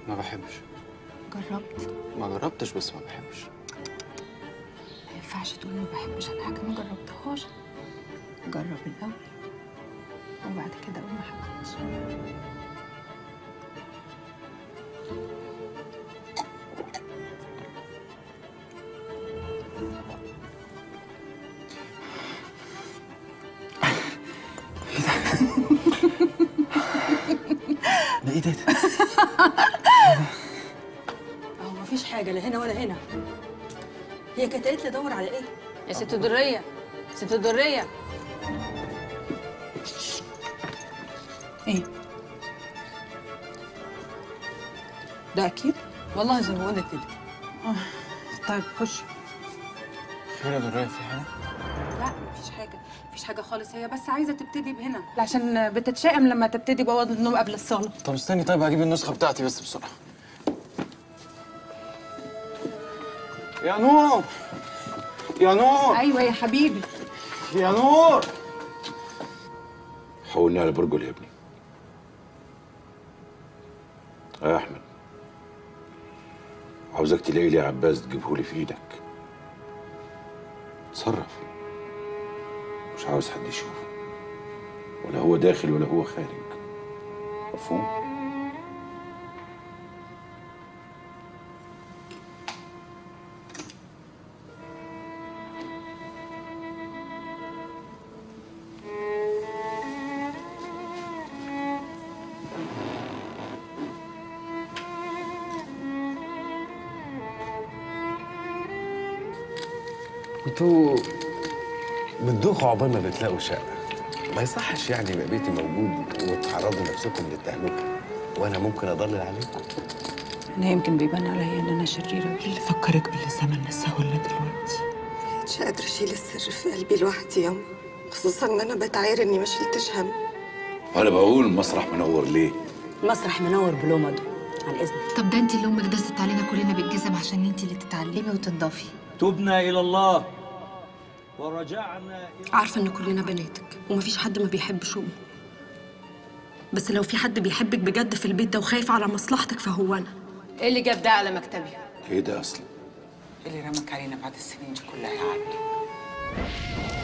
ما بحبش جربت ما جربتش بس ما بحبش ما ينفعش تقول ما بحبش انا حاجه ما جربتهاش جرب الاول وبعد كده اقول ما حبيتش ده ايه ده اهو مفيش حاجه لا هنا ولا هنا هي كانت قالت لي ادور على ايه يا ست درية ست درية ايه ده اكيد والله زي ما بقول لك كده آه، طيب خش خير يا درايه في حاجه لا مفيش حاجه مفيش حاجه خالص هي بس عايزه تبتدي بهنا عشان بتتشائم لما تبتدي بوضع النوم قبل الصلاه طب استني طيب هجيب النسخه بتاعتي بس بسرعه يا نور يا نور ايوه يا حبيبي يا نور حولني على برجل يا ابني يا احمد عاوزك تلاقي لي عباس تجيبه لي في ايدك تصرف مش عاوز حد يشوفه ولا هو داخل ولا هو خارج مفهوم انتوا بتدوخوا عقبال ما بتلاقوا شقة ما يصحش يعني يبقى بيتي موجود وتعرضوا نفسكم للتهلكة وانا ممكن اضلل عليكم انا يمكن بيبان عليا ان انا شريره اللي فكرك باللي زمن لسه ولا دلوقتي مش قادرة أشيل السر في قلبي لوحدي يوم خصوصا إن أنا بتعاير إني ما شلتش هم وانا بقول المسرح منور ليه المسرح منور بلومده عن اذنك طب ده انت اللي امك دست علينا كلنا بالجزم عشان انت اللي تتعلمي وتنضفي تبنا إلى الله ورجعنا إلى عارفة إن كلنا بناتك ومفيش حد ما بيحبش أمه بس لو في حد بيحبك بجد في البيت ده وخايف على مصلحتك فهو أنا ايه اللي جاب ده على مكتبي ايه ده اصلا اللي رمك علينا بعد السنين دي كلها يا عبد